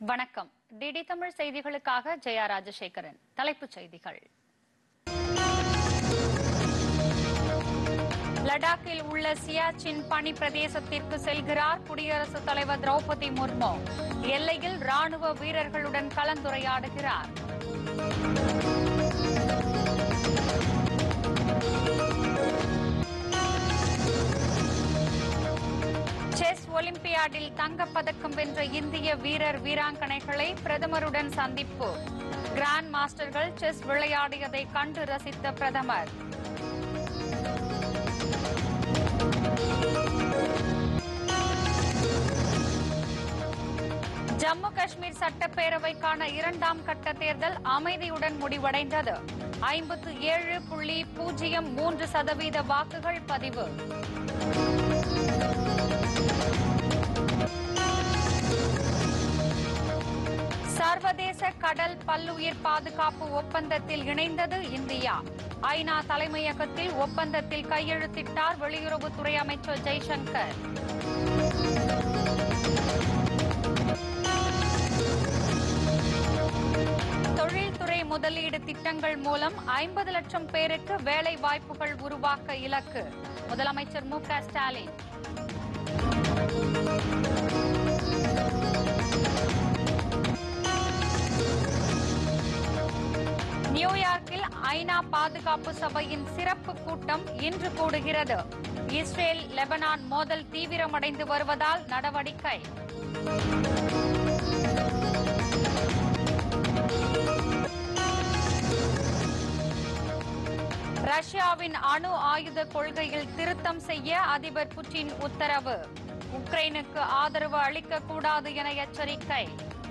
வணக்கம் டிடி தமிழ் செய்திகளுக்காக ஜெயா ராஜசேகரன் தலைப்புச் செய்திகள் லடாக்கில் உள்ள சியாச்சின் பனி பிரதேசத்திற்கு செல்கிறார் குடியரசுத் தலைவர் திரௌபதி முர்மு எல்லையில் ராணுவ வீரர்களுடன் கலந்துரையாடுகிறார் செஸ் ஒலிம்பியாடில் தங்கப்பதக்கம் வென்ற இந்திய வீரர் வீராங்கனைகளை பிரதமருடன் சந்திப்பு கிராண்ட் மாஸ்டர்கள் செஸ் விளையாடியதை கண்டு ரசித்த பிரதமர் ஜம்மு காஷ்மீர் சட்டப்பேரவைக்கான இரண்டாம் கட்ட தேர்தல் அமைதியுடன் முடிவடைந்தது ஐம்பத்து ஏழு புள்ளி பூஜ்ஜியம் மூன்று சதவீத வாக்குகள் பதிவு சர்வதேச கடல் பல்லுயிர் பாதுகாப்பு ஒப்பந்தத்தில் இணைந்தது இந்தியா ஐநா தலைமையகத்தில் ஒப்பந்தத்தில் கையெழுத்திட்டார் வெளியுறவுத்துறை அமைச்சர் ஜெய்சங்கர் தொழில்துறை முதலீடு திட்டங்கள் மூலம் ஐம்பது லட்சம் பேருக்கு வேலை வாய்ப்புகள் உருவாக்க இலக்கு முதலமைச்சர் மு க ஸ்டாலின் நியூயார்க்கில் ஐநா பாதுகாப்பு சபையின் சிறப்பு கூட்டம் இன்று கூடுகிறது இஸ்ரேல் லெபனான் மோதல் தீவிரமடைந்து வருவதால் நடவடிக்கை ரஷ்யாவின் அணு ஆயுத கொள்கையில் திருத்தம் செய்ய அதிபர் புட்டின் உத்தரவு உக்ரைனுக்கு ஆதரவு அளிக்கக்கூடாது என எச்சரிக்கை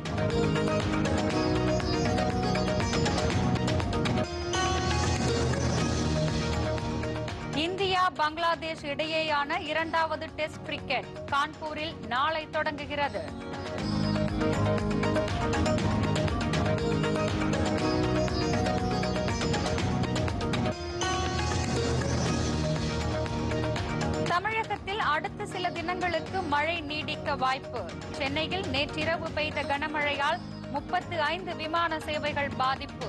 இந்தியா பங்களாதேஷ் இடையேயான இரண்டாவது டெஸ்ட் கிரிக்கெட் கான்பூரில் நாளை தொடங்குகிறது தமிழகத்தில் அடுத்த சில தினங்களுக்கு மழை நீடிக்க வாய்ப்பு சென்னையில் நேற்றிரவு பெய்த கனமழையால் முப்பத்து ஐந்து விமான சேவைகள் பாதிப்பு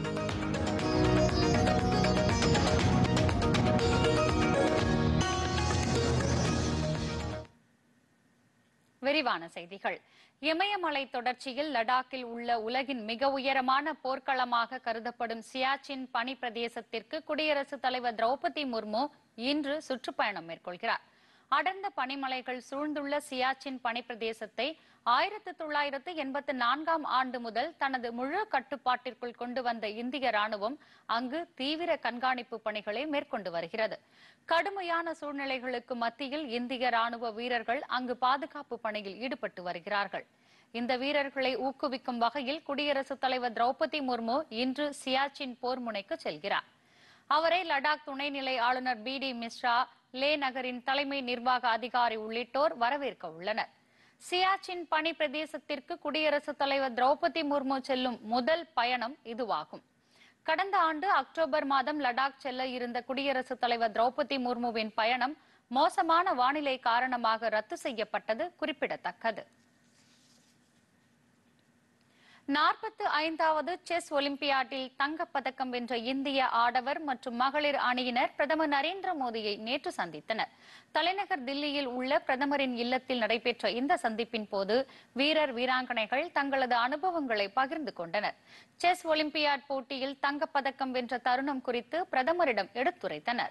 விரிவான செய்திகள் இமயமலை தொடர்ச்சியில் லடாக்கில் உள்ள உலகின் மிக உயரமான போர்க்களமாக கருதப்படும் சியாச்சின் பனி பிரதேசத்திற்கு குடியரசுத் தலைவர் திரௌபதி முர்மு இன்று சுற்றுப்பயணம் மேற்கொள்கிறார் அடர்ந்த பனிமலைகள் சூழ்ந்துள்ள சியாச்சின் பனி பிரதேசத்தை ஆயிரத்து தொள்ளாயிரத்து எண்பத்து நான்காம் ஆண்டு முதல் தனது முழு கட்டுப்பாட்டிற்குள் கொண்டு வந்த இந்திய ராணுவம் அங்கு தீவிர கண்காணிப்பு பணிகளை மேற்கொண்டு வருகிறது கடுமையான சூழ்நிலைகளுக்கு மத்தியில் இந்திய ராணுவ வீரர்கள் அங்கு பாதுகாப்பு பணியில் ஈடுபட்டு வருகிறார்கள் இந்த வீரர்களை ஊக்குவிக்கும் வகையில் குடியரசுத் தலைவர் திரௌபதி முர்மு இன்று சியாச்சின் போர் முனைக்கு செல்கிறார் அவரை லடாக் துணைநிலை ஆளுநர் பி டி மிஸ்ரா லே நகரின் தலைமை நிர்வாக அதிகாரி உள்ளிட்டோர் வரவேற்க உள்ளனர் சியாச்சின் பனி பிரதேசத்திற்கு குடியரசுத் தலைவர் திரௌபதி முர்மு செல்லும் முதல் பயணம் இதுவாகும் கடந்த ஆண்டு அக்டோபர் மாதம் லடாக் செல்ல இருந்த குடியரசுத் தலைவர் திரௌபதி முர்முவின் பயணம் மோசமான வானிலை காரணமாக ரத்து செய்யப்பட்டது குறிப்பிடத்தக்கது நாற்பத்து ஐந்தாவது செஸ் ஒலிம்பியாட்டில் தங்கப்பதக்கம் வென்ற இந்திய ஆடவர் மற்றும் மகளிர் அணியினர் பிரதமர் நரேந்திர மோடியை நேற்று சந்தித்தனர் தலைநகர் தில்லியில் உள்ள பிரதமரின் இல்லத்தில் நடைபெற்ற இந்த சந்திப்பின் போது வீரர் வீராங்கனைகள் தங்களது அனுபவங்களை பகிர்ந்து கொண்டனர் செஸ் ஒலிம்பியாட் போட்டியில் தங்கப்பதக்கம் வென்ற தருணம் குறித்து பிரதமரிடம் எடுத்துரைத்தனர்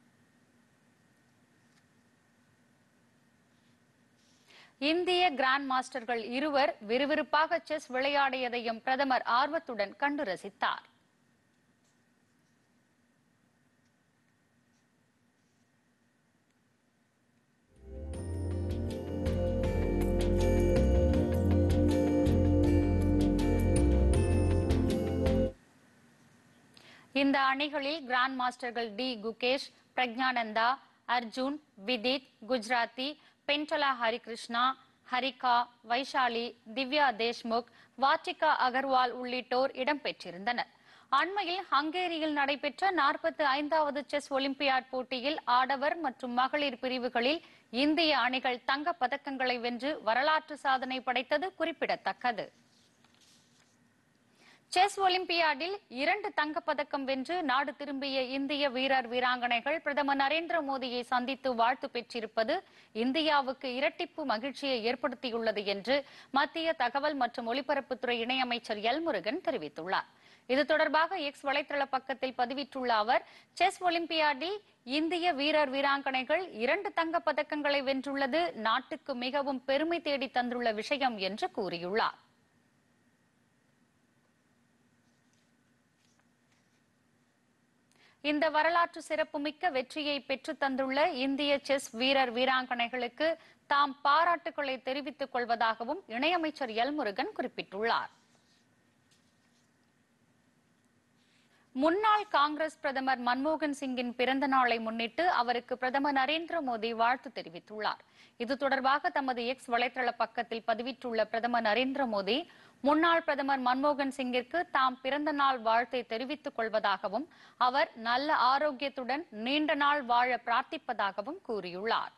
இந்திய கிராண்ட் மாஸ்டர்கள் இருவர் விறுவிறுப்பாக செஸ் விளையாடியதையும் பிரதமர் ஆர்வத்துடன் கண்டு ரசித்தார் இந்த அணிகளில் கிராண்ட் மாஸ்டர்கள் டி குகேஷ் பிரக்ஞானந்தா அர்ஜுன் விதித் குஜராத்தி பென்டலா ஹரிகிருஷ்ணா ஹரிகா வைஷாலி திவ்யா தேஷ்முக் வாட்டிகா அகர்வால் உள்ளிட்டோர் இடம்பெற்றிருந்தனர் அண்மையில் ஹங்கேரியில் நடைபெற்ற நாற்பத்தி ஐந்தாவது செஸ் ஒலிம்பியாட் போட்டியில் ஆடவர் மற்றும் மகளிர் பிரிவுகளில் இந்திய அணிகள் தங்கப் பதக்கங்களை வென்று வரலாற்று சாதனை படைத்தது குறிப்பிடத்தக்கது செஸ் ஒலிம்பியாடில் இரண்டு தங்கப்பதக்கம் வென்று நாடு திரும்பிய இந்திய வீரர் வீராங்கனைகள் பிரதமர் நரேந்திர மோடியை சந்தித்து வாழ்த்து பெற்றிருப்பது இந்தியாவுக்கு இரட்டிப்பு மகிழ்ச்சியை ஏற்படுத்தியுள்ளது என்று மத்திய தகவல் மற்றும் ஒலிபரப்புத்துறை இணையமைச்சர் எல் முருகன் தெரிவித்துள்ளார் இது தொடர்பாக எக்ஸ் வலைதள பக்கத்தில் பதிவிட்டுள்ள அவர் செஸ் ஒலிம்பியாடில் இந்திய வீரர் வீராங்கனைகள் இரண்டு தங்கப் பதக்கங்களை வென்றுள்ளது நாட்டுக்கு மிகவும் பெருமை தேடி தந்துள்ள விஷயம் என்று கூறியுள்ளார் இந்த வரலாற்று சிறப்புமிக்க வெற்றியை பெற்றுத் தந்துள்ள இந்திய செஸ் வீரர் வீராங்கனைகளுக்கு தாம் பாராட்டுக்களை தெரிவித்துக் கொள்வதாகவும் இணையமைச்சர் எல் முருகன் குறிப்பிட்டுள்ளார் முன்னாள் காங்கிரஸ் பிரதமர் மன்மோகன் சிங்கின் பிறந்த நாளை முன்னிட்டு அவருக்கு பிரதமர் நரேந்திர மோடி வாழ்த்து தெரிவித்துள்ளார் இது தொடர்பாக தமது எக்ஸ் வலைதள பக்கத்தில் பதிவிட்டுள்ள பிரதமர் நரேந்திர மோடி முன்னாள் பிரதமர் மன்மோகன் சிங்கிற்கு தாம் பிறந்த நாள் வாழ்த்தை தெரிவித்துக் கொள்வதாகவும் அவர் நல்ல ஆரோக்கியத்துடன் நீண்ட நாள் வாழ பிரார்த்திப்பதாகவும் கூறியுள்ளார்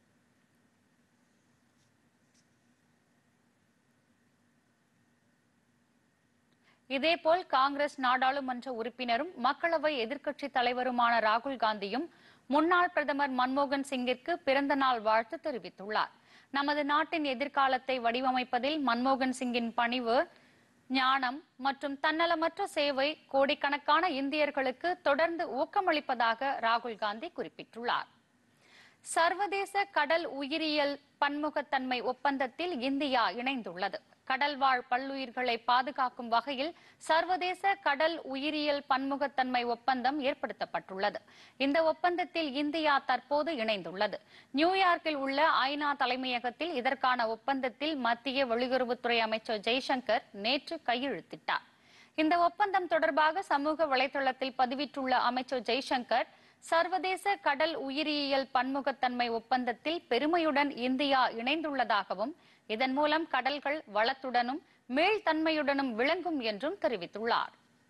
இதேபோல் காங்கிரஸ் நாடாளுமன்ற உறுப்பினரும் மக்களவை எதிர்க்கட்சித் தலைவருமான ராகுல் காந்தியும் முன்னாள் பிரதமர் மன்மோகன் சிங்கிற்கு பிறந்த நாள் வாழ்த்து தெரிவித்துள்ளார் நமது நாட்டின் எதிர்காலத்தை வடிவமைப்பதில் மன்மோகன் சிங்கின் பணிவு ஞானம் மற்றும் தன்னலமற்ற சேவை கோடிக்கணக்கான இந்தியர்களுக்கு தொடர்ந்து ஊக்கமளிப்பதாக ராகுல் காந்தி குறிப்பிட்டுள்ளார் சர்வதேச கடல் உயிரியல் பன்முகத்தன்மை ஒப்பந்தத்தில் இந்தியா இணைந்துள்ளது கடல்வாழ் பல்லுயிர்களை பாதுகாக்கும் வகையில் சர்வதேச கடல் உயிரியல் பன்முகத்தன்மை ஒப்பந்தம் ஏற்படுத்தப்பட்டுள்ளது இந்த ஒப்பந்தத்தில் இந்தியா தற்போது இணைந்துள்ளது நியூயார்க்கில் உள்ள ஐநா தலைமையகத்தில் இதற்கான ஒப்பந்தத்தில் மத்திய வெளியுறவுத்துறை அமைச்சர் ஜெய்சங்கர் நேற்று கையெழுத்திட்டார் இந்த ஒப்பந்தம் தொடர்பாக சமூக வலைதளத்தில் பதிவிட்டுள்ள அமைச்சர் ஜெய்சங்கர் சர்வதேச கடல் உயிரியல் பன்முகத்தன்மை ஒப்பந்தத்தில் பெருமையுடன் இந்தியா இணைந்துள்ளதாகவும் இதன் மூலம் கடல்கள் வளத்துடனும் மீள்தன்மையுடனும் விளங்கும் என்றும் தெரிவித்துள்ளார்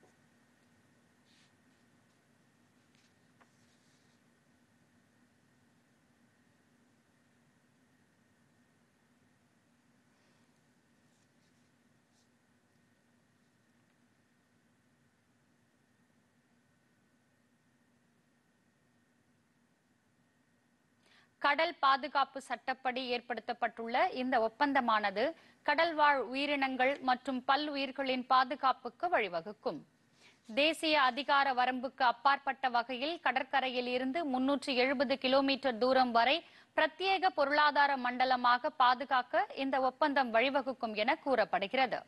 கடல் பாதுகாப்பு சட்டப்படி ஏற்படுத்தப்பட்டுள்ள இந்த ஒப்பந்தமானது கடல்வாழ் உயிரினங்கள் மற்றும் பல்லுயிர்களின் பாதுகாப்புக்கு வழிவகுக்கும் தேசிய அதிகார வரம்புக்கு அப்பாற்பட்ட வகையில் கடற்கரையில் இருந்து முன்னூற்றி எழுபது கிலோமீட்டர் தூரம் வரை பிரத்யேக பொருளாதார மண்டலமாக பாதுகாக்க இந்த ஒப்பந்தம் வழிவகுக்கும் என கூறப்படுகிறது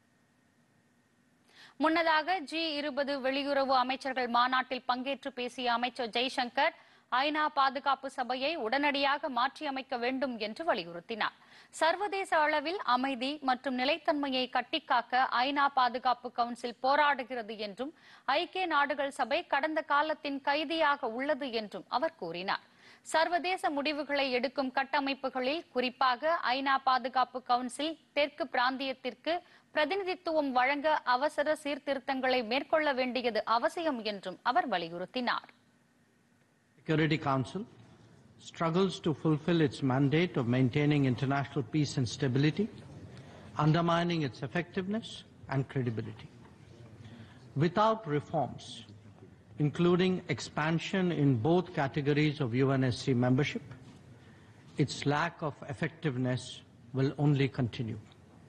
முன்னதாக ஜி இருபது வெளியுறவு அமைச்சர்கள் மாநாட்டில் பங்கேற்று பேசிய அமைச்சர் ஜெய்சங்கர் ஐநா பாதுகாப்பு சபையை உடனடியாக மாற்றியமைக்க வேண்டும் என்று வலியுறுத்தினார் சர்வதேச அளவில் அமைதி மற்றும் நிலைத்தன்மையை கட்டிக்காக்க ஐநா பாதுகாப்பு கவுன்சில் போராடுகிறது என்றும் ஐக்கிய நாடுகள் சபை கடந்த காலத்தின் கைதியாக உள்ளது என்றும் அவர் கூறினார் சர்வதேச முடிவுகளை எடுக்கும் கட்டமைப்புகளில் குறிப்பாக ஐநா பாதுகாப்பு கவுன்சில் தெற்கு பிராந்தியத்திற்கு பிரதிநிதித்துவம் வழங்க அவசர சீர்திருத்தங்களை மேற்கொள்ள வேண்டியது அவசியம் என்றும் அவர் வலியுறுத்தினார் Security Council struggles to fulfill its mandate of maintaining international peace and stability, undermining its effectiveness and credibility. Without reforms, including expansion in both categories of UNSC membership, its lack of effectiveness will only continue.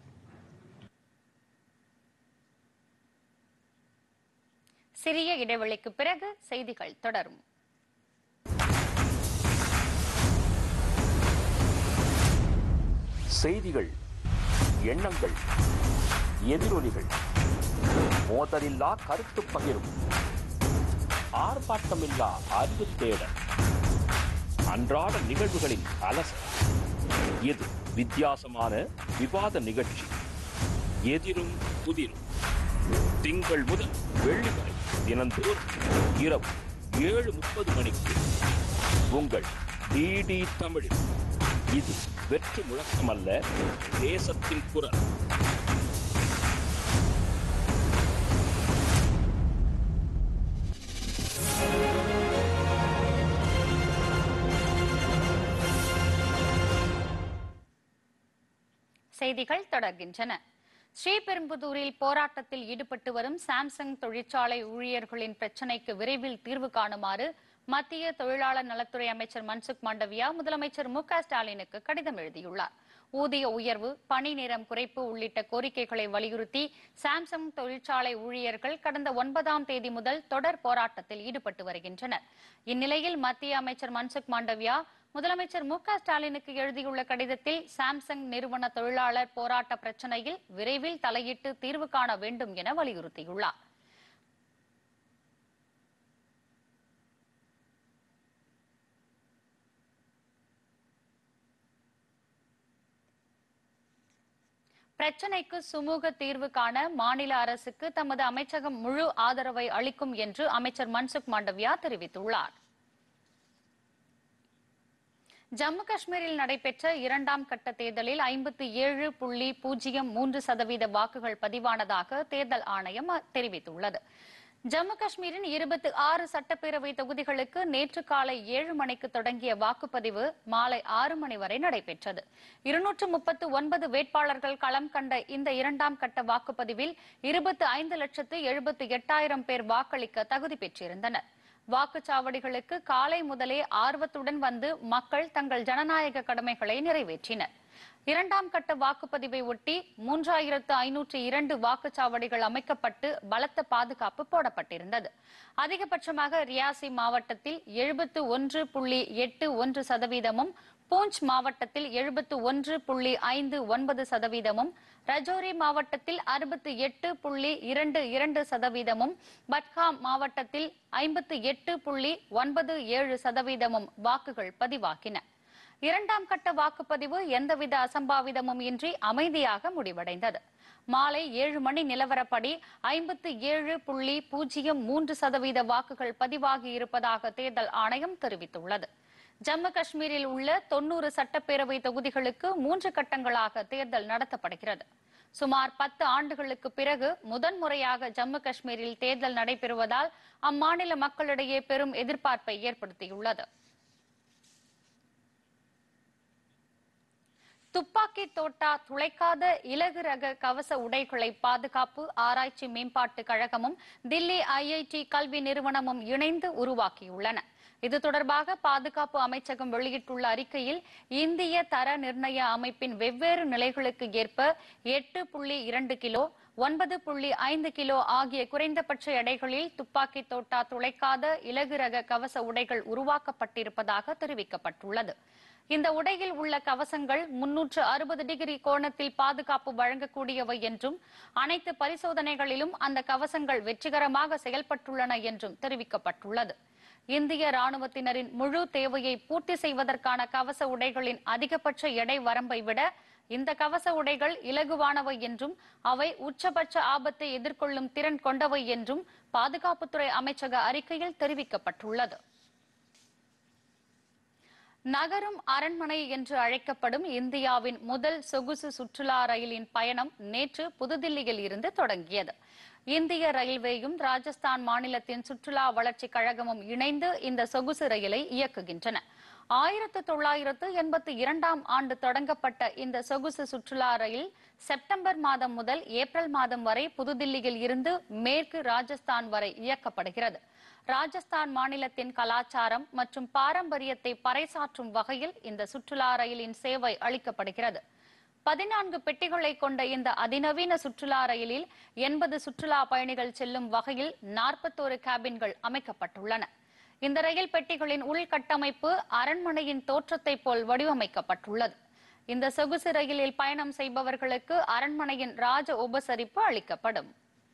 சிறிய இடைவெளிக்கு பிறகு செய்திகள் தொடரும் செய்திகள் எண்ணங்கள் எதிரொலிகள் மோதலில்லா கருத்து பகிரும் ஆர்ப்பாட்டமில்லா அறிவு தேடல் அன்றாட நிகழ்வுகளின் அலசல் இது வித்தியாசமான விவாத நிகழ்ச்சி எதிரும் புதிரும் திங்கள் முதல் வெள்ளி வரை தினந்தோறும் இரவு ஏழு முப்பது மணிக்கு உங்கள் டிடி தமிழில் இது வெற்று முழக்கமல்ல தேசத்தின் குரல் செய்திகள் தொடர்கின்றன ஸ்ரீபெரும்புதூரில் போராட்டத்தில் ஈடுபட்டு வரும் சாம்சங் தொழிற்சாலை ஊழியர்களின் பிரச்சினைக்கு விரைவில் தீர்வு காணுமாறு மத்திய தொழிலாளர் நலத்துறை அமைச்சர் மன்சுக் மாண்டவியா முதலமைச்சர் மு க ஸ்டாலினுக்கு கடிதம் எழுதியுள்ளார் ஊதிய உயர்வு பணி நேரம் குறைப்பு உள்ளிட்ட கோரிக்கைகளை வலியுறுத்தி சாம்சங் தொழிற்சாலை ஊழியர்கள் கடந்த ஒன்பதாம் தேதி முதல் தொடர் போராட்டத்தில் ஈடுபட்டு வருகின்றனர் இந்நிலையில் மத்திய அமைச்சர் மன்சுக் மாண்டவியா முதலமைச்சர் மு க ஸ்டாலினுக்கு எழுதியுள்ள கடிதத்தில் சாம்சங் நிறுவன தொழிலாளர் போராட்ட பிரச்சினையில் விரைவில் தலையிட்டு தீர்வு காண வேண்டும் என வலியுறுத்தியுள்ளார் பிரச்சினைக்கு சுமூக தீர்வு காண மாநில அரசுக்கு தமது அமைச்சகம் முழு ஆதரவை அளிக்கும் என்று அமைச்சர் மன்சுக் மாண்டவியா தெரிவித்துள்ளார் ஜம்மு காஷ்மீரில் நடைபெற்ற இரண்டாம் கட்ட தேர்தலில் ஐம்பத்தி ஏழு புள்ளி பூஜ்ஜியம் மூன்று சதவீத வாக்குகள் பதிவானதாக தேர்தல் ஆணையம் தெரிவித்துள்ளது ஜம்மு காஷ்மீரின் இருபத்தி ஆறு சட்டப்பேரவை தொகுதிகளுக்கு நேற்று காலை ஏழு மணிக்கு தொடங்கிய வாக்குப்பதிவு மாலை ஆறு மணி வரை நடைபெற்றது இருநூற்று முப்பத்து ஒன்பது வேட்பாளர்கள் களம் கண்ட இந்த இரண்டாம் கட்ட வாக்குப்பதிவில் இருபத்தி ஐந்து லட்சத்து எழுபத்தி எட்டாயிரம் பேர் வாக்களிக்க தகுதி பெற்றிருந்தனர் வாக்குச்சாவடிகளுக்கு காலை முதலே ஆர்வத்துடன் வந்து மக்கள் தங்கள் ஜனநாயக கடமைகளை நிறைவேற்றினர் இரண்டாம் கட்ட வாக்குப்பதிவை ஒட்டி மூன்றாயிரத்து ஐநூற்று இரண்டு வாக்குச்சாவடிகள் அமைக்கப்பட்டு பலத்த பாதுகாப்பு போடப்பட்டிருந்தது அதிகபட்சமாக ரியாசி மாவட்டத்தில் எழுபத்து ஒன்று புள்ளி எட்டு ஒன்று சதவீதமும் பூஞ்ச் மாவட்டத்தில் எழுபத்து ஒன்று புள்ளி ஐந்து ஒன்பது சதவீதமும் ரஜோரி மாவட்டத்தில் அறுபத்தி எட்டு புள்ளி இரண்டு இரண்டு சதவீதமும் பட்காம் மாவட்டத்தில் ஐம்பத்து எட்டு புள்ளி ஒன்பது ஏழு சதவீதமும் வாக்குகள் பதிவாகின இரண்டாம் கட்ட வாக்குப்பதிவு எந்தவித அசம்பாவிதமும் இன்றி அமைதியாக முடிவடைந்தது மாலை ஏழு மணி நிலவரப்படி ஐம்பத்து ஏழு புள்ளி பூஜ்ஜியம் மூன்று சதவீத வாக்குகள் பதிவாகி இருப்பதாக தேர்தல் ஆணையம் தெரிவித்துள்ளது ஜம்மு காஷ்மீரில் உள்ள தொன்னூறு சட்டப்பேரவை தொகுதிகளுக்கு மூன்று கட்டங்களாக தேர்தல் நடத்தப்படுகிறது சுமார் பத்து ஆண்டுகளுக்கு பிறகு முதன்முறையாக ஜம்மு காஷ்மீரில் தேர்தல் நடைபெறுவதால் அம்மாநில மக்களிடையே பெரும் எதிர்பார்ப்பை ஏற்படுத்தியுள்ளது துப்பாக்கி தோட்டா துளைக்காத இலகு ரக கவச உடைகளை பாதுகாப்பு ஆராய்ச்சி மேம்பாட்டு கழகமும் தில்லி ஐஐடி கல்வி நிறுவனமும் இணைந்து உருவாக்கியுள்ளன இது தொடர்பாக பாதுகாப்பு அமைச்சகம் வெளியிட்டுள்ள அறிக்கையில் இந்திய தர நிர்ணய அமைப்பின் வெவ்வேறு நிலைகளுக்கு ஏற்ப எட்டு புள்ளி இரண்டு கிலோ ஒன்பது புள்ளி ஐந்து கிலோ ஆகிய குறைந்தபட்ச எடைகளில் துப்பாக்கி தோட்டா துளைக்காத இலகு ரக கவச உடைகள் உருவாக்கப்பட்டிருப்பதாக தெரிவிக்கப்பட்டுள்ளது இந்த உடையில் உள்ள கவசங்கள் முன்னூற்று அறுபது டிகிரி கோணத்தில் பாதுகாப்பு வழங்கக்கூடியவை என்றும் அனைத்து பரிசோதனைகளிலும் அந்த கவசங்கள் வெற்றிகரமாக செயல்பட்டுள்ளன என்றும் தெரிவிக்கப்பட்டுள்ளது இந்திய ராணுவத்தினரின் முழு தேவையை பூர்த்தி செய்வதற்கான கவச உடைகளின் அதிகபட்ச எடை வரம்பை விட இந்த கவச உடைகள் இலகுவானவை என்றும் அவை உச்சபட்ச ஆபத்தை எதிர்கொள்ளும் திறன் கொண்டவை என்றும் பாதுகாப்புத்துறை அமைச்சக அறிக்கையில் தெரிவிக்கப்பட்டுள்ளது நகரும் அரண்மனை என்று அழைக்கப்படும் இந்தியாவின் முதல் சொகுசு சுற்றுலா ரயிலின் பயணம் நேற்று புதுதில்லியில் இருந்து தொடங்கியது இந்திய ரயில்வேயும் ராஜஸ்தான் மாநிலத்தின் சுற்றுலா வளர்ச்சிக் கழகமும் இணைந்து இந்த சொகுசு ரயிலை இயக்குகின்றன ஆயிரத்து தொள்ளாயிரத்து எண்பத்தி இரண்டாம் ஆண்டு தொடங்கப்பட்ட இந்த சொகுசு சுற்றுலா ரயில் செப்டம்பர் மாதம் முதல் ஏப்ரல் மாதம் வரை புதுதில்லியில் இருந்து மேற்கு ராஜஸ்தான் வரை இயக்கப்படுகிறது ராஜஸ்தான் மாநிலத்தின் கலாச்சாரம் மற்றும் பாரம்பரியத்தை பறைசாற்றும் வகையில் இந்த சுற்றுலா ரயிலின் சேவை அளிக்கப்படுகிறது பதினான்கு பெட்டிகளை கொண்ட இந்த அதிநவீன சுற்றுலா ரயிலில் எண்பது சுற்றுலா பயணிகள் செல்லும் வகையில் நாற்பத்தோரு கேபின்கள் அமைக்கப்பட்டுள்ளன இந்த ரயில் பெட்டிகளின் உள்கட்டமைப்பு அரண்மனையின் தோற்றத்தை போல் வடிவமைக்கப்பட்டுள்ளது இந்த சொகுசு ரயிலில் பயணம் செய்பவர்களுக்கு அரண்மனையின் ராஜ உபசரிப்பு அளிக்கப்படும்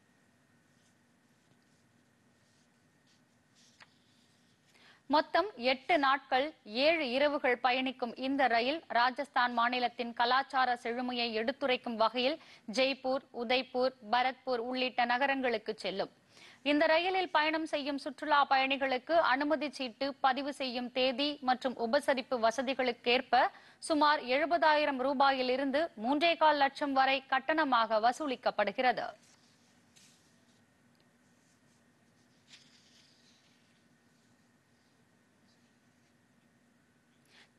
மொத்தம் எட்டு நாட்கள் ஏழு இரவுகள் பயணிக்கும் இந்த ரயில் ராஜஸ்தான் மாநிலத்தின் கலாச்சார செழுமையை எடுத்துரைக்கும் வகையில் ஜெய்ப்பூர் உதய்பூர் பரத்பூர் உள்ளிட்ட நகரங்களுக்கு செல்லும் இந்த ரயிலில் பயணம் செய்யும் சுற்றுலா பயணிகளுக்கு அனுமதி சீட்டு பதிவு செய்யும் தேதி மற்றும் உபசரிப்பு வசதிகளுக்கேற்ப சுமார் எழுபதாயிரம் ரூபாயிலிருந்து மூன்றே கால் லட்சம் வரை கட்டணமாக வசூலிக்கப்படுகிறது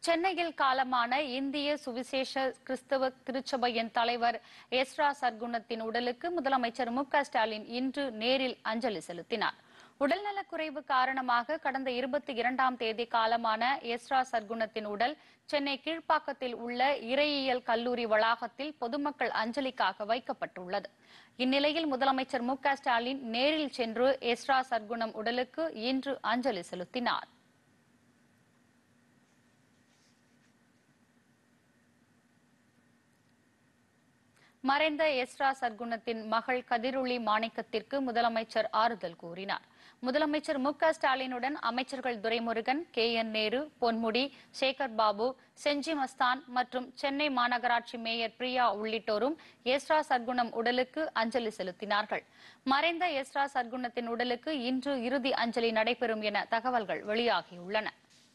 சென்னையில் காலமான இந்திய சுவிசேஷ கிறிஸ்தவ திருச்சபையின் தலைவர் எஸ்ரா சர்க்குணத்தின் உடலுக்கு முதலமைச்சர் மு க ஸ்டாலின் இன்று நேரில் அஞ்சலி செலுத்தினார் உடல்நலக்குறைவு காரணமாக கடந்த இருபத்தி இரண்டாம் தேதி காலமான எஸ்ரா சர்க்குணத்தின் உடல் சென்னை கீழ்ப்பாக்கத்தில் உள்ள இறையியல் கல்லூரி வளாகத்தில் பொதுமக்கள் அஞ்சலிக்காக வைக்கப்பட்டுள்ளது இந்நிலையில் முதலமைச்சர் மு க ஸ்டாலின் நேரில் சென்று எஸ்ரா சர்க்குணம் உடலுக்கு இன்று அஞ்சலி செலுத்தினார் மறைந்த எஸ்ரா சர்க்குணத்தின் மகள் கதிரொளி மாணிக்கத்திற்கு முதலமைச்சர் ஆறுதல் கூறினார் முதலமைச்சர் மு க ஸ்டாலினுடன் அமைச்சர்கள் துரைமுருகன் கே என் நேரு பொன்முடி சேகர் பாபு செஞ்சி மஸ்தான் மற்றும் சென்னை மாநகராட்சி மேயர் பிரியா உள்ளிட்டோரும் எஸ்ரா சர்க்குணம் உடலுக்கு அஞ்சலி செலுத்தினார்கள் மறைந்த எஸ்ரா சர்க்குணத்தின் உடலுக்கு இன்று இறுதி அஞ்சலி நடைபெறும் என தகவல்கள் வெளியாகியுள்ளன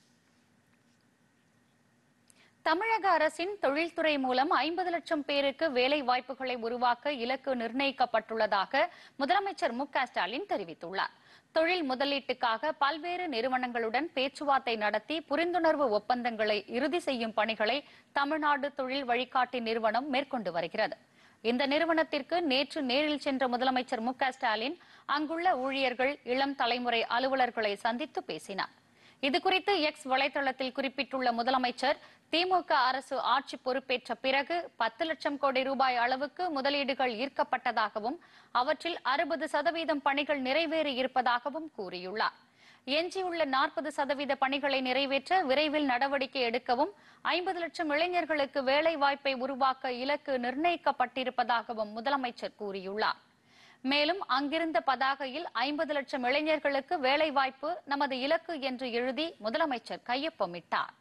தமிழக அரசின் தொழில்துறை மூலம் ஐம்பது லட்சம் பேருக்கு வேலை வாய்ப்புகளை உருவாக்க இலக்கு நிர்ணயிக்கப்பட்டுள்ளதாக முதலமைச்சர் மு க ஸ்டாலின் தெரிவித்துள்ளார் தொழில் முதலீட்டுக்காக பல்வேறு நிறுவனங்களுடன் பேச்சுவார்த்தை நடத்தி புரிந்துணர்வு ஒப்பந்தங்களை இறுதி செய்யும் பணிகளை தமிழ்நாடு தொழில் வழிகாட்டி நிறுவனம் மேற்கொண்டு வருகிறது இந்த நிறுவனத்திற்கு நேற்று நேரில் சென்ற முதலமைச்சர் மு க ஸ்டாலின் அங்குள்ள ஊழியர்கள் இளம் தலைமுறை அலுவலர்களை சந்தித்து பேசினார் இதுகுறித்து எக்ஸ் வலைதளத்தில் குறிப்பிட்டுள்ள முதலமைச்சர் திமுக அரசு ஆட்சி பொறுப்பேற்ற பிறகு பத்து லட்சம் கோடி ரூபாய் அளவுக்கு முதலீடுகள் ஈர்க்கப்பட்டதாகவும் அவற்றில் அறுபது சதவீதம் பணிகள் நிறைவேறி இருப்பதாகவும் கூறியுள்ளார் எஞ்சியுள்ள நாற்பது சதவீத பணிகளை நிறைவேற்ற விரைவில் நடவடிக்கை எடுக்கவும் ஐம்பது லட்சம் இளைஞர்களுக்கு வேலை வாய்ப்பை உருவாக்க இலக்கு நிர்ணயிக்கப்பட்டிருப்பதாகவும் முதலமைச்சர் கூறியுள்ளார் மேலும் அங்கிருந்த பதாகையில் ஐம்பது லட்சம் இளைஞர்களுக்கு வேலை வாய்ப்பு நமது இலக்கு என்று எழுதி முதலமைச்சர் கையொப்பமிட்டார்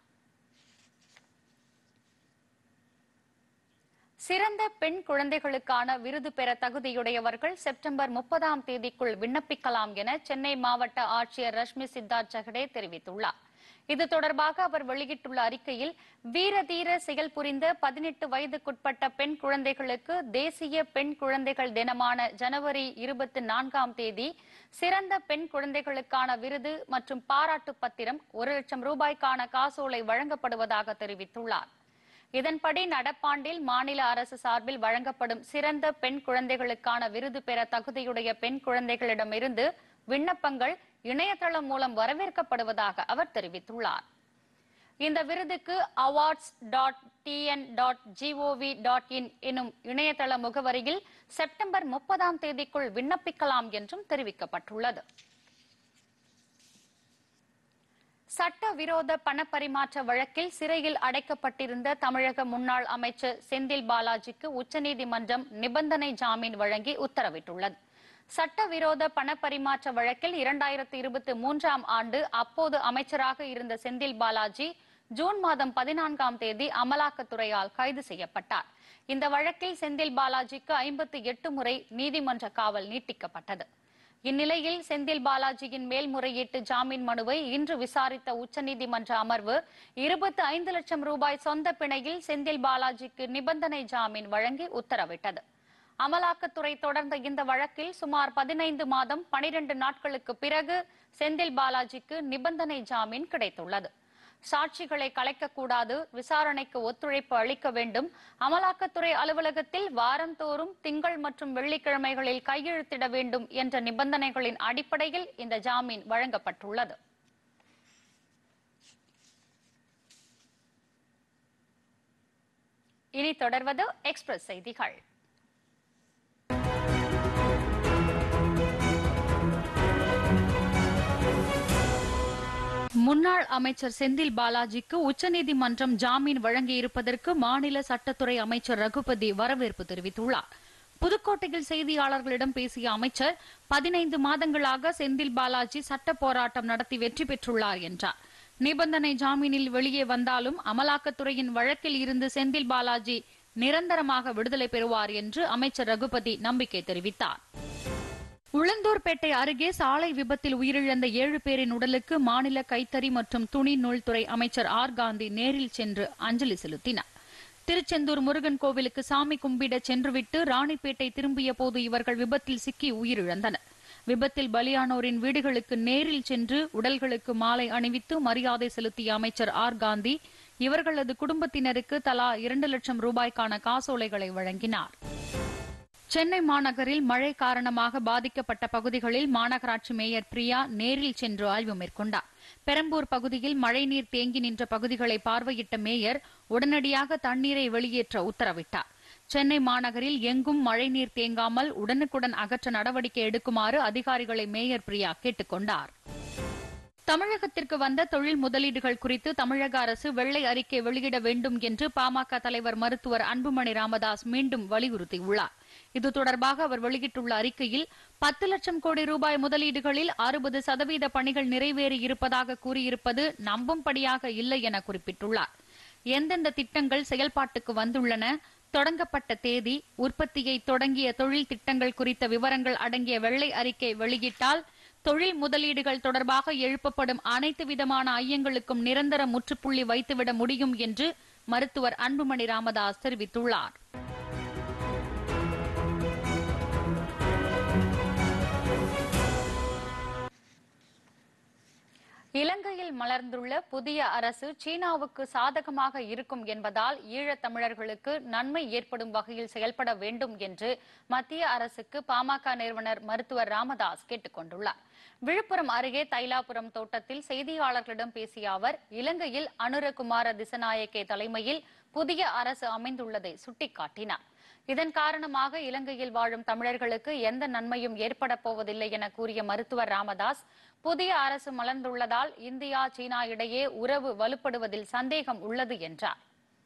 சிறந்த பெண் குழந்தைகளுக்கான விருது பெற தகுதியுடையவர்கள் செப்டம்பர் முப்பதாம் தேதிக்குள் விண்ணப்பிக்கலாம் என சென்னை மாவட்ட ஆட்சியர் ரஷ்மி சித்தார்த் ஜெகடே தெரிவித்துள்ளார் இது தொடர்பாக அவர் வெளியிட்டுள்ள அறிக்கையில் வீர தீர செயல் புரிந்த பதினெட்டு வயதுக்குட்பட்ட பெண் குழந்தைகளுக்கு தேசிய பெண் குழந்தைகள் தினமான ஜனவரி இருபத்தி நான்காம் தேதி சிறந்த பெண் குழந்தைகளுக்கான விருது மற்றும் பாராட்டு பத்திரம் ஒரு லட்சம் ரூபாய்க்கான காசோலை வழங்கப்படுவதாக தெரிவித்துள்ளார் இதன்படி நடப்பாண்டில் மாநில அரசு சார்பில் வழங்கப்படும் சிறந்த பெண் குழந்தைகளுக்கான விருது பெற தகுதியுடைய பெண் குழந்தைகளிடமிருந்து விண்ணப்பங்கள் இணையதளம் மூலம் வரவேற்கப்படுவதாக அவர் தெரிவித்துள்ளார் இந்த விருதுக்கு awards dot TN dot GOV dot in எனும் இணையதள முகவரியில் செப்டம்பர் முப்பதாம் தேதிக்குள் விண்ணப்பிக்கலாம் என்றும் தெரிவிக்கப்பட்டுள்ளது சட்டவிரோத பணப்பரிமாற்ற வழக்கில் சிறையில் அடைக்கப்பட்டிருந்த தமிழக முன்னாள் அமைச்சர் செந்தில் பாலாஜிக்கு உச்சநீதிமன்றம் நிபந்தனை ஜாமீன் வழங்கி உத்தரவிட்டுள்ளது சட்டவிரோத பணப்பரிமாற்ற வழக்கில் இரண்டாயிரத்தி இருபத்தி மூன்றாம் ஆண்டு அப்போது அமைச்சராக இருந்த செந்தில் பாலாஜி ஜூன் மாதம் பதினான்காம் தேதி அமலாக்கத்துறையால் கைது செய்யப்பட்டார் இந்த வழக்கில் செந்தில் பாலாஜிக்கு ஐம்பத்தி எட்டு முறை நீதிமன்ற காவல் நீட்டிக்கப்பட்டது இந்நிலையில் செந்தில் பாலாஜியின் மேல்முறையீட்டு ஜாமீன் மனுவை இன்று விசாரித்த உச்சநீதிமன்ற அமர்வு இருபத்தி ஐந்து லட்சம் ரூபாய் சொந்த பிணையில் செந்தில் பாலாஜிக்கு நிபந்தனை ஜாமீன் வழங்கி உத்தரவிட்டது அமலாக்கத்துறை தொடர்ந்த இந்த வழக்கில் சுமார் பதினைந்து மாதம் பனிரெண்டு நாட்களுக்கு பிறகு செந்தில் பாலாஜிக்கு நிபந்தனை ஜாமீன் கிடைத்துள்ளது சாட்சிகளை கலைக்கக்கூடாது விசாரணைக்கு ஒத்துழைப்பு அளிக்க வேண்டும் அமலாக்கத்துறை அலுவலகத்தில் வாரந்தோறும் திங்கள் மற்றும் வெள்ளிக்கிழமைகளில் கையெழுத்திட வேண்டும் என்ற நிபந்தனைகளின் அடிப்படையில் இந்த ஜாமீன் வழங்கப்பட்டுள்ளது இனி தொடர்வது எக்ஸ்பிரஸ் செய்திகள் முன்னாள் அமைச்சர் செந்தில் பாலாஜிக்கு உச்சநீதிமன்றம் ஜாமீன் வழங்கியிருப்பதற்கு மாநில சட்டத்துறை அமைச்சர் ரகுபதி வரவேற்பு தெரிவித்துள்ளார் புதுக்கோட்டையில் செய்தியாளர்களிடம் பேசிய அமைச்சர் பதினைந்து மாதங்களாக செந்தில் பாலாஜி சட்ட போராட்டம் நடத்தி வெற்றி பெற்றுள்ளார் என்றார் நிபந்தனை ஜாமீனில் வெளியே வந்தாலும் அமலாக்கத்துறையின் வழக்கில் இருந்து செந்தில் பாலாஜி நிரந்தரமாக விடுதலை பெறுவார் என்று அமைச்சர் ரகுபதி நம்பிக்கை தெரிவித்தார் உளுந்தூர்பேட்டை அருகே சாலை விபத்தில் உயிரிழந்த ஏழு பேரின் உடலுக்கு மாநில கைத்தறி மற்றும் துணி நூல்துறை அமைச்சர் ஆர் காந்தி நேரில் சென்று அஞ்சலி செலுத்தினார் திருச்செந்தூர் முருகன் கோவிலுக்கு சாமி கும்பிட சென்றுவிட்டு ராணிப்பேட்டை திரும்பிய போது இவர்கள் விபத்தில் சிக்கி உயிரிழந்தனர் விபத்தில் பலியானோரின் வீடுகளுக்கு நேரில் சென்று உடல்களுக்கு மாலை அணிவித்து மரியாதை செலுத்திய அமைச்சர் ஆர் காந்தி இவர்களது குடும்பத்தினருக்கு தலா இரண்டு லட்சம் ரூபாய்க்கான காசோலைகளை வழங்கினார் சென்னை மாநகரில் மழை காரணமாக பாதிக்கப்பட்ட பகுதிகளில் மாநகராட்சி மேயர் பிரியா நேரில் சென்று ஆய்வு மேற்கொண்டார் பெரம்பூர் பகுதியில் மழைநீர் தேங்கி நின்ற பகுதிகளை பார்வையிட்ட மேயர் உடனடியாக தண்ணீரை வெளியேற்ற உத்தரவிட்டார் சென்னை மாநகரில் எங்கும் மழைநீர் தேங்காமல் உடனுக்குடன் அகற்ற நடவடிக்கை எடுக்குமாறு அதிகாரிகளை மேயர் பிரியா கேட்டுக் கொண்டார் தமிழகத்திற்கு வந்த தொழில் முதலீடுகள் குறித்து தமிழக அரசு வெள்ளை அறிக்கை வெளியிட வேண்டும் என்று பாமக தலைவர் மருத்துவர் அன்புமணி ராமதாஸ் மீண்டும் வலியுறுத்தியுள்ளார் இது தொடர்பாக அவர் வெளியிட்டுள்ள அறிக்கையில் பத்து லட்சம் கோடி ரூபாய் முதலீடுகளில் அறுபது சதவீத பணிகள் நிறைவேறி இருப்பதாக கூறியிருப்பது நம்பும்படியாக இல்லை என குறிப்பிட்டுள்ளார் எந்தெந்த திட்டங்கள் செயல்பாட்டுக்கு வந்துள்ளன தொடங்கப்பட்ட தேதி உற்பத்தியை தொடங்கிய தொழில் திட்டங்கள் குறித்த விவரங்கள் அடங்கிய வெள்ளை அறிக்கை வெளியிட்டால் தொழில் முதலீடுகள் தொடர்பாக எழுப்பப்படும் அனைத்து விதமான ஐயங்களுக்கும் நிரந்தர முற்றுப்புள்ளி வைத்துவிட முடியும் என்று மருத்துவர் அன்புமணி ராமதாஸ் தெரிவித்துள்ளார் இலங்கையில் மலர்ந்துள்ள புதிய அரசு சீனாவுக்கு சாதகமாக இருக்கும் என்பதால் ஈழத் தமிழர்களுக்கு நன்மை ஏற்படும் வகையில் செயல்பட வேண்டும் என்று மத்திய அரசுக்கு பாமக நிறுவனர் மருத்துவர் ராமதாஸ் கேட்டுக் கொண்டுள்ளார் விழுப்புரம் அருகே தைலாபுரம் தோட்டத்தில் செய்தியாளர்களிடம் பேசிய அவர் இலங்கையில் அனுரகுமார திசநாயக்கே தலைமையில் புதிய அரசு அமைந்துள்ளதை சுட்டிக்காட்டினார் இதன் காரணமாக இலங்கையில் வாழும் தமிழர்களுக்கு எந்த நன்மையும் ஏற்பட போவதில்லை என கூறிய மருத்துவர் ராமதாஸ் புதிய அரசு மலர்ந்துள்ளதால் இந்தியா சீனா இடையே உறவு வலுப்படுவதில் சந்தேகம் உள்ளது என்றார்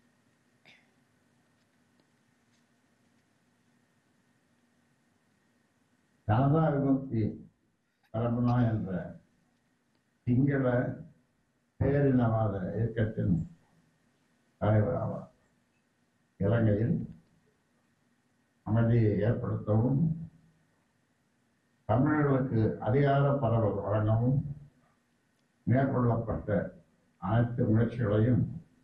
ஜனதா விமுக்தி பரம்பனா என்ற சிங்கள பேரினவாத இயக்கத்தின் தலைவர் ஆவார் இலங்கையில் அமைதியை ஏற்படுத்தவும் தமிழர்களுக்கு அதிகார பரவல் வழங்கவும் மேற்கொள்ளப்பட்ட அனைத்து முயற்சிகளையும்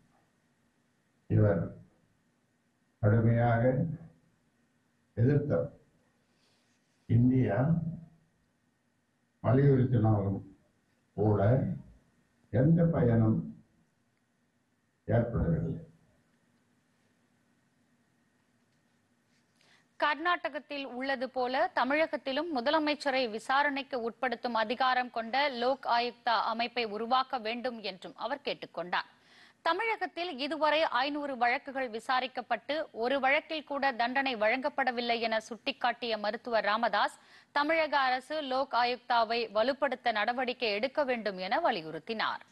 இவர் கடுமையாக எதிர்த்தார் இந்தியா வலியுறுத்தினாலும் கூட எந்த பயனும் ஏற்படவில்லை கர்நாடகத்தில் உள்ளது போல தமிழகத்திலும் முதலமைச்சரை விசாரணைக்கு உட்படுத்தும் அதிகாரம் கொண்ட லோக் ஆயுக்தா அமைப்பை உருவாக்க வேண்டும் என்றும் அவர் கேட்டுக்கொண்டார் தமிழகத்தில் இதுவரை ஐநூறு வழக்குகள் விசாரிக்கப்பட்டு ஒரு வழக்கில் கூட தண்டனை வழங்கப்படவில்லை என சுட்டிக்காட்டிய மருத்துவர் ராமதாஸ் தமிழக அரசு லோக் ஆயுக்தாவை வலுப்படுத்த நடவடிக்கை எடுக்க வேண்டும் என வலியுறுத்தினார்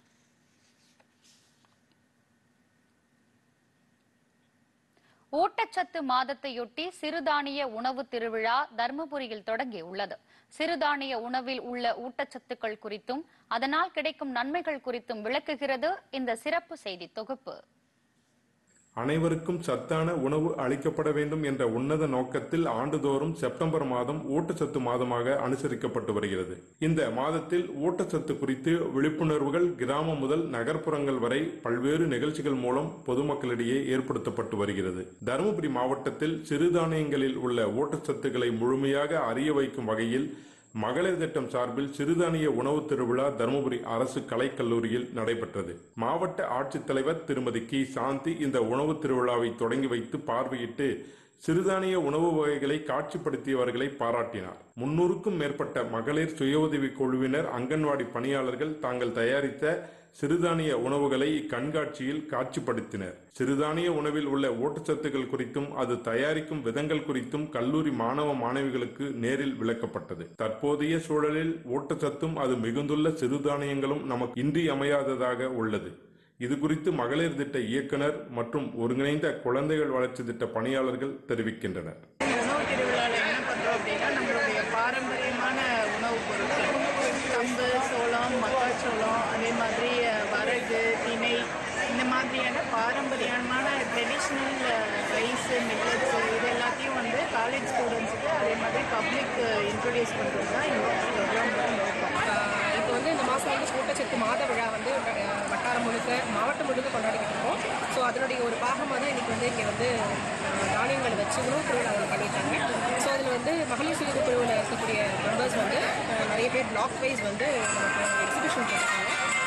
ஊட்டச்சத்து மாதத்தையொட்டி சிறுதானிய உணவு திருவிழா தர்மபுரியில் தொடங்கியுள்ளது சிறுதானிய உணவில் உள்ள ஊட்டச்சத்துக்கள் குறித்தும் அதனால் கிடைக்கும் நன்மைகள் குறித்தும் விளக்குகிறது இந்த சிறப்பு செய்தி தொகுப்பு அனைவருக்கும் சத்தான உணவு அளிக்கப்பட வேண்டும் என்ற உன்னத நோக்கத்தில் ஆண்டுதோறும் செப்டம்பர் மாதம் ஊட்டச்சத்து மாதமாக அனுசரிக்கப்பட்டு வருகிறது இந்த மாதத்தில் ஊட்டச்சத்து குறித்து விழிப்புணர்வுகள் கிராமம் முதல் நகர்ப்புறங்கள் வரை பல்வேறு நிகழ்ச்சிகள் மூலம் பொதுமக்களிடையே ஏற்படுத்தப்பட்டு வருகிறது தருமபுரி மாவட்டத்தில் சிறுதானியங்களில் உள்ள ஊட்டச்சத்துக்களை முழுமையாக அறிய வைக்கும் வகையில் மகளிர் திட்டம் சார்பில் சிறுதானிய உணவு திருவிழா தருமபுரி அரசு கலைக்கல்லூரியில் நடைபெற்றது மாவட்ட ஆட்சித்தலைவர் திருமதி கி சாந்தி இந்த உணவு திருவிழாவை தொடங்கி வைத்து பார்வையிட்டு சிறுதானிய உணவு வகைகளை காட்சிப்படுத்தியவர்களை பாராட்டினார் முன்னூறுக்கும் மேற்பட்ட மகளிர் சுய உதவி குழுவினர் அங்கன்வாடி பணியாளர்கள் தாங்கள் தயாரித்த சிறுதானிய உணவுகளை இக்கண்காட்சியில் காட்சிப்படுத்தினர் சிறுதானிய உணவில் உள்ள ஊட்டச்சத்துக்கள் குறித்தும் அது தயாரிக்கும் விதங்கள் குறித்தும் கல்லூரி மாணவ மாணவிகளுக்கு நேரில் விளக்கப்பட்டது தற்போதைய சூழலில் ஊட்டச்சத்தும் அது மிகுந்துள்ள சிறுதானியங்களும் நமக்கு இன்றியமையாததாக உள்ளது இது குறித்து மகளிர் திட்ட இயக்குனர் மற்றும் ஒருங்கிணைந்த குழந்தைகள் வளர்ச்சி திட்ட பணியாளர்கள் தெரிவிக்கின்றனர் உணவு திருவிழாவில் என்ன பண்ணுறோம் அப்படின்னா நம்மளுடைய பாரம்பரியமான உணவுப் பொருட்கள் கம்பு சோளம் மக்காச்சோளம் அதே மாதிரி அஹ், வரகு திணை இந்த மாதிரியான பாரம்பரியமான ட்ரெடிஷ்னல் ரைஸு மில்லட்ஸு இது எல்லாத்தையும் வந்து காலேஜ் ஸ்டூடெண்ட்ஸுக்கு அதே மாதிரி பப்ளிக் இன்ட்ரடியூஸ் பண்ணுறது தான் இந்த ப்ரோக்ராமோட நோக்கம் ஆஹ் இப்போ வந்து இந்த மாதம் வந்து ஊட்டச்சத்து மாத விழா வந்து அஹ், வட்டாரம் முழுக்க மாவட்டம் முழுக்க கொண்டாடிக்கிட்டு இருக்கோம் ஸோ அதனுடைய ஒரு பாகமாக தான் இன்னைக்கு வந்து இங்கே வந்து அஹ், தானியங்கள் வச்சு உணவு திருவிழாவில் பண்ணியிருக்காங்க ஸோ அதில் வந்து மகளிர் சுய குழுவில் இருக்கக்கூடிய மெம்பர்ஸ் வந்து அஹ், நிறைய பேர் பிளாக் வைஸ் வந்து நமக்கு எக்ஸிபிஷன் போட்டிருக்காங்க அஹ்,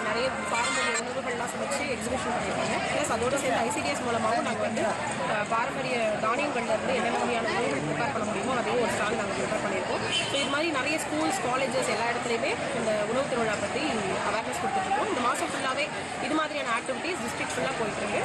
நிறைய பாரம்பரிய உணவுகள்லாம் சமைச்சு எக்ஸிபிஷன் பண்ணியிருக்காங்க ப்ளஸ் அதோட சேர்ந்து ஐசிடிஎஸ் மூலமாகவும் நாங்கள் வந்து அஹ், பாரம்பரிய தானியங்கள்ல இருந்து என்னென்ன வகையான உணவுகள் ப்ரிப்பேர் பண்ண முடியுமோ அதையும் ஒரு ஸ்டால் நாங்கள் ப்ரிப்பேர் பண்ணியிருக்கோம் ஸோ இது மாதிரி நிறைய ஸ்கூல்ஸ் காலேஜஸ் எல்லா இடத்துலையுமே இந்த உணவு திருவிழா பற்றி அவேர்னஸ் கொடுத்துட்ருக்கோம் இந்த மாதம் ஃபுல்லாகவே இது மாதிரியான ஆக்டிவிட்டீஸ் டிஸ்ட்ரிக்ட் ஃபுல்லாக போயிட்டுருக்கு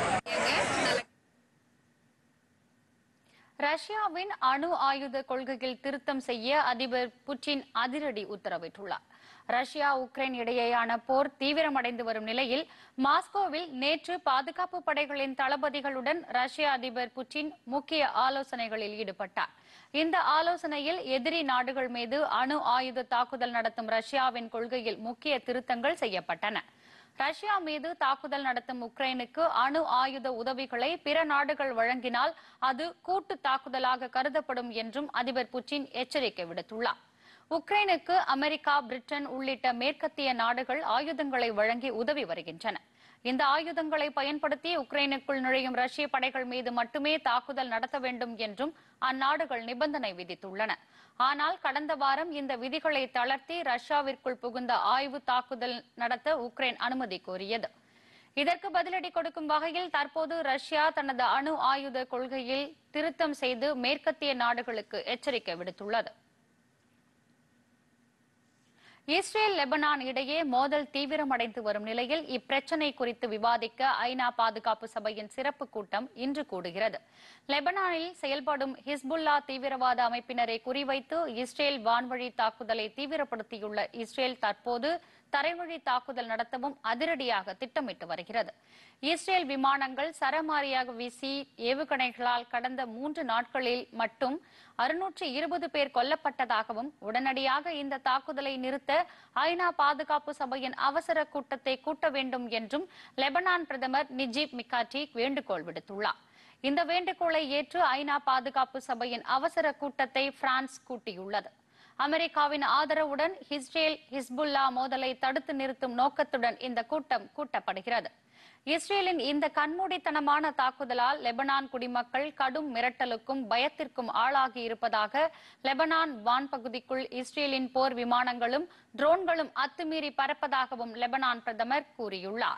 ரஷ்யாவின் அணு ஆயுத கொள்கையில் திருத்தம் செய்ய அதிபர் புட்டின் அதிரடி உத்தரவிட்டுள்ளார் ரஷ்யா உக்ரைன் இடையேயான போர் தீவிரமடைந்து வரும் நிலையில் மாஸ்கோவில் நேற்று பாதுகாப்பு படைகளின் தளபதிகளுடன் ரஷ்ய அதிபர் புட்டின் முக்கிய ஆலோசனைகளில் ஈடுபட்டார் இந்த ஆலோசனையில் எதிரி நாடுகள் மீது அணு ஆயுத தாக்குதல் நடத்தும் ரஷ்யாவின் கொள்கையில் முக்கிய திருத்தங்கள் செய்யப்பட்டன ரஷ்யா மீது தாக்குதல் நடத்தும் உக்ரைனுக்கு அணு ஆயுத உதவிகளை பிற நாடுகள் வழங்கினால் அது கூட்டு தாக்குதலாக கருதப்படும் என்றும் அதிபர் புட்டின் எச்சரிக்கை விடுத்துள்ளார் உக்ரைனுக்கு அமெரிக்கா பிரிட்டன் உள்ளிட்ட மேற்கத்திய நாடுகள் ஆயுதங்களை வழங்கி உதவி வருகின்றன இந்த ஆயுதங்களை பயன்படுத்தி உக்ரைனுக்குள் நுழையும் ரஷ்ய படைகள் மீது மட்டுமே தாக்குதல் நடத்த வேண்டும் என்றும் அந்நாடுகள் நிபந்தனை விதித்துள்ளன ஆனால் கடந்த வாரம் இந்த விதிகளை தளர்த்தி ரஷ்யாவிற்குள் புகுந்த ஆய்வு தாக்குதல் நடத்த உக்ரைன் அனுமதி கோரியது இதற்கு பதிலடி கொடுக்கும் வகையில் தற்போது ரஷ்யா தனது அணு ஆயுத கொள்கையில் திருத்தம் செய்து மேற்கத்திய நாடுகளுக்கு எச்சரிக்கை விடுத்துள்ளது இஸ்ரேல் லெபனான் இடையே மோதல் தீவிரமடைந்து வரும் நிலையில் இப்பிரச்சினை குறித்து விவாதிக்க ஐநா பாதுகாப்பு சபையின் சிறப்பு கூட்டம் இன்று கூடுகிறது லெபனானில் செயல்படும் ஹிஸ்புல்லா தீவிரவாத அமைப்பினரை குறிவைத்து இஸ்ரேல் வான்வழி தாக்குதலை தீவிரப்படுத்தியுள்ள இஸ்ரேல் தற்போது தரைவழி தாக்குதல் நடத்தவும் அதிரடியாக திட்டமிட்டு வருகிறது இஸ்ரேல் விமானங்கள் சரமாரியாக வீசி ஏவுகணைகளால் கடந்த மூன்று நாட்களில் மட்டும் அறுநூற்று இருபது பேர் கொல்லப்பட்டதாகவும் உடனடியாக இந்த தாக்குதலை நிறுத்த ஐநா பாதுகாப்பு சபையின் அவசர கூட்டத்தை கூட்ட வேண்டும் என்றும் லெபனான் பிரதமர் நிஜீப் மிகாட்டி வேண்டுகோள் விடுத்துள்ளார் இந்த வேண்டுகோளை ஏற்று ஐநா பாதுகாப்பு சபையின் அவசர கூட்டத்தை பிரான்ஸ் கூட்டியுள்ளது அமெரிக்காவின் ஆதரவுடன் இஸ்ரேல் ஹிஸ்புல்லா மோதலை தடுத்து நிறுத்தும் நோக்கத்துடன் இந்த கூட்டம் கூட்டப்படுகிறது இஸ்ரேலின் இந்த கண்மூடித்தனமான தாக்குதலால் லெபனான் குடிமக்கள் கடும் மிரட்டலுக்கும் பயத்திற்கும் ஆளாகி இருப்பதாக லெபனான் வான்பகுதிக்குள் இஸ்ரேலின் போர் விமானங்களும் ட்ரோன்களும் அத்துமீறி பறப்பதாகவும் லெபனான் பிரதமர் கூறியுள்ளார்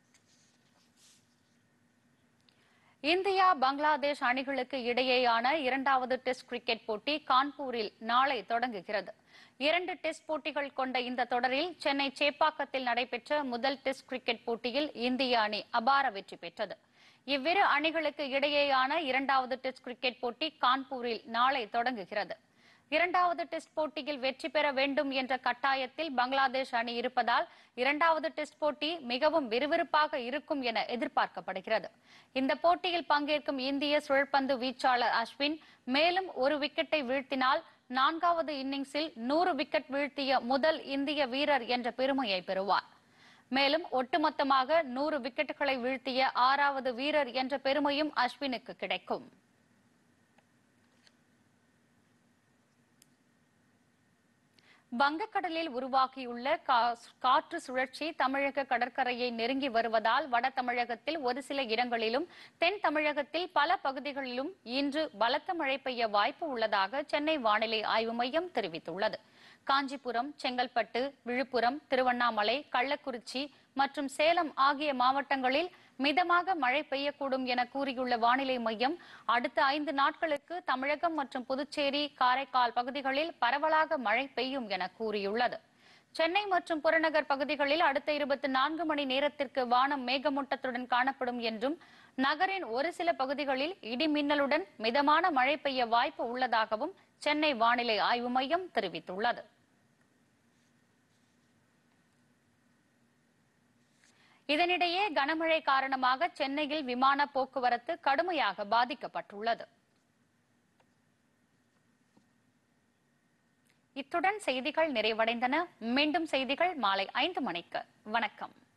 இந்தியா பங்களாதேஷ் அணிகளுக்கு இடையேயான இரண்டாவது டெஸ்ட் கிரிக்கெட் போட்டி கான்பூரில் நாளை தொடங்குகிறது இரண்டு டெஸ்ட் போட்டிகள் கொண்ட இந்த தொடரில் சென்னை சேப்பாக்கத்தில் நடைபெற்ற முதல் டெஸ்ட் கிரிக்கெட் போட்டியில் இந்திய அணி அபார வெற்றி பெற்றது இவ்விரு அணிகளுக்கு இடையேயான இரண்டாவது டெஸ்ட் கிரிக்கெட் போட்டி கான்பூரில் நாளை தொடங்குகிறது இரண்டாவது டெஸ்ட் போட்டியில் வெற்றி பெற வேண்டும் என்ற கட்டாயத்தில் பங்களாதேஷ் அணி இருப்பதால் இரண்டாவது டெஸ்ட் போட்டி மிகவும் விறுவிறுப்பாக இருக்கும் என எதிர்பார்க்கப்படுகிறது இந்த போட்டியில் பங்கேற்கும் இந்திய சுழற்பந்து வீச்சாளர் அஸ்வின் மேலும் ஒரு விக்கெட்டை வீழ்த்தினால் நான்காவது இன்னிங்ஸில் நூறு விக்கெட் வீழ்த்திய முதல் இந்திய வீரர் என்ற பெருமையை பெறுவார் மேலும் ஒட்டுமொத்தமாக நூறு விக்கெட்டுகளை வீழ்த்திய ஆறாவது வீரர் என்ற பெருமையும் அஸ்வினுக்கு கிடைக்கும் வங்கக்கடலில் உருவாகியுள்ள கா- காற்று சுழற்சி தமிழக கடற்கரையை நெருங்கி வருவதால் வட தமிழகத்தில் ஒரு சில இடங்களிலும் தென் தமிழகத்தில் பல பகுதிகளிலும் இன்று பலத்த மழை பெய்ய வாய்ப்பு உள்ளதாக சென்னை வானிலை ஆய்வு மையம் தெரிவித்துள்ளது காஞ்சிபுரம் செங்கல்பட்டு விழுப்புரம் திருவண்ணாமலை கள்ளக்குறிச்சி மற்றும் சேலம் ஆகிய மாவட்டங்களில் மிதமாக மழை பெய்யக்கூடும் என கூறியுள்ள வானிலை மையம் அடுத்த ஐந்து நாட்களுக்கு தமிழகம் மற்றும் புதுச்சேரி காரைக்கால் பகுதிகளில் பரவலாக மழை பெய்யும் என கூறியுள்ளது சென்னை மற்றும் புறநகர் பகுதிகளில் அடுத்த இருபத்தி நான்கு மணி நேரத்திற்கு வானம் மேகமூட்டத்துடன் காணப்படும் என்றும் நகரின் ஒரு சில பகுதிகளில் இடி மின்னலுடன் மிதமான மழை பெய்ய வாய்ப்பு உள்ளதாகவும் சென்னை வானிலை ஆய்வு மையம் தெரிவித்துள்ளது இதனிடையே கனமழை காரணமாக சென்னையில் விமான போக்குவரத்து கடுமையாக பாதிக்கப்பட்டுள்ளது இத்துடன் செய்திகள் நிறைவடைந்தன மீண்டும் செய்திகள் மாலை ஐந்து மணிக்கு வணக்கம்